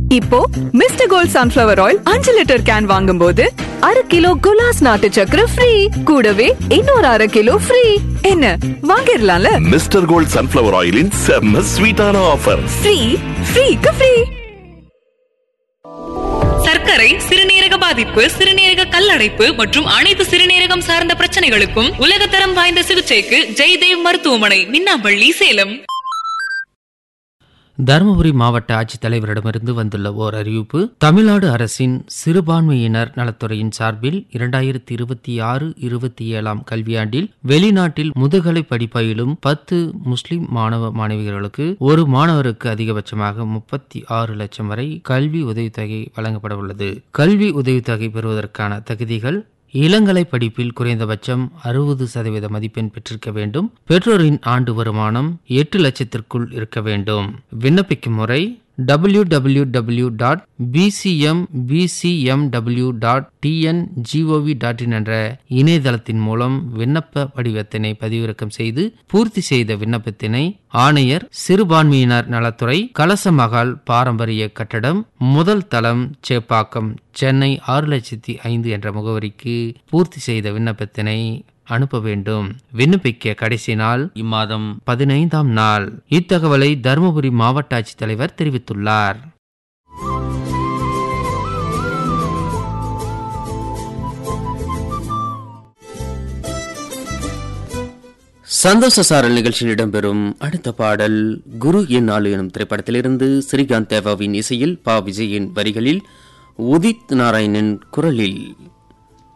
இப்போ mister gold sunflower oil அஞ்சு litre can வாங்கும்போது அரை கிலோ குலாஸ் நாட்டு சக்கரை ஃப்ரீ கூடவே இன்னொரு அரை கிலோ ஃப்ரீ என்ன வாங்கிடலாம்ல மிஸ்டர் கோல்ட் சன்ஃபிளவர் ஆயிலின் செம்ம ஸ்வீட்டான ஆஃபர் ஃப்ரீ ஃப்ரீக்கு ஃப்ரீ சர்க்கரை சிறுநீரக பாதிப்பு சிறுநீரக கல்லடைப்பு மற்றும் அனைத்து சிறுநீரகம் சார்ந்த பிரச்சனைகளுக்கும் உலகத்தரம் வாய்ந்த சிகிச்சைக்கு ஜெய்தேவ் மருத்துவமனை மின்னாம்பள்ளி சேலம் தருமபுரி மாவட்ட ஆட்சித்தலைவரிடமிருந்து வந்துள்ள ஓர் அறிவிப்பு தமிழ்நாடு அரசின் சிறுபான்மையினர் நலத்துறையின் சார்பில் இரண்டாயிரத்தி இருபத்தி ஆறு இருபத்தி ஏழாம் கல்வியாண்டில் வெளிநாட்டில் முதுகலை படிப்பயிலும் பத்து முஸ்லிம் மாணவ மாணவிகளுக்கு ஒரு மாணவருக்கு அதிகபட்சமாக முப்பத்தி ஆறு லட்சம் வரை கல்வி உதவித்தொகை வழங்கப்பட உள்ளது கல்வி உதவித்தொகை பெறுவதற்கான தகுதிகள் இளங்கலை படிப்பில் குறைந்தபட்சம் அறுபது சதவீத மதிப்பெண் பெற்றிருக்க வேண்டும் பெற்றோரின் ஆண்டு வருமானம் எட்டு லட்சத்திற்குள் இருக்க வேண்டும் விண்ணப்பிக்கும் முறை W W W dot PCM PCMW dot TNGOV dot in என்ற இணையதளத்தின் மூலம் விண்ணப்ப படிவத்தினை பதிவிறக்கம் செய்து பூர்த்தி செய்த விண்ணப்பத்தினை ஆணையர் சிறுபான்மையினர் நலத்துறை கலசமகால் பாரம்பரிய கட்டடம் முதல் தளம் சேப்பாக்கம் சென்னை ஆறு லட்சத்தி ஐந்து என்ற முகவரிக்கு பூர்த்தி செய்த விண்ணப்பத்தினை அனுப்ப வேண்டும் விண்ணப்பிக்க கடைசி நாள் இம்மாதம் பதினைந்தாம் நாள் இத்தகவலை தருமபுரி மாவட்ட ஆட்சித்தலைவர் தெரிவித்துள்ளார் சந்தோஷ சாரல் நிகழ்ச்சியில் இடம்பெறும் அடுத்த பாடல் குரு என் நாலு எனும் திரைப்படத்திலிருந்து ஸ்ரீகாந்த் தேவாவின் இசையில் பா விஜயின் வரிகளில் உதித் நாராயணன் குரலில்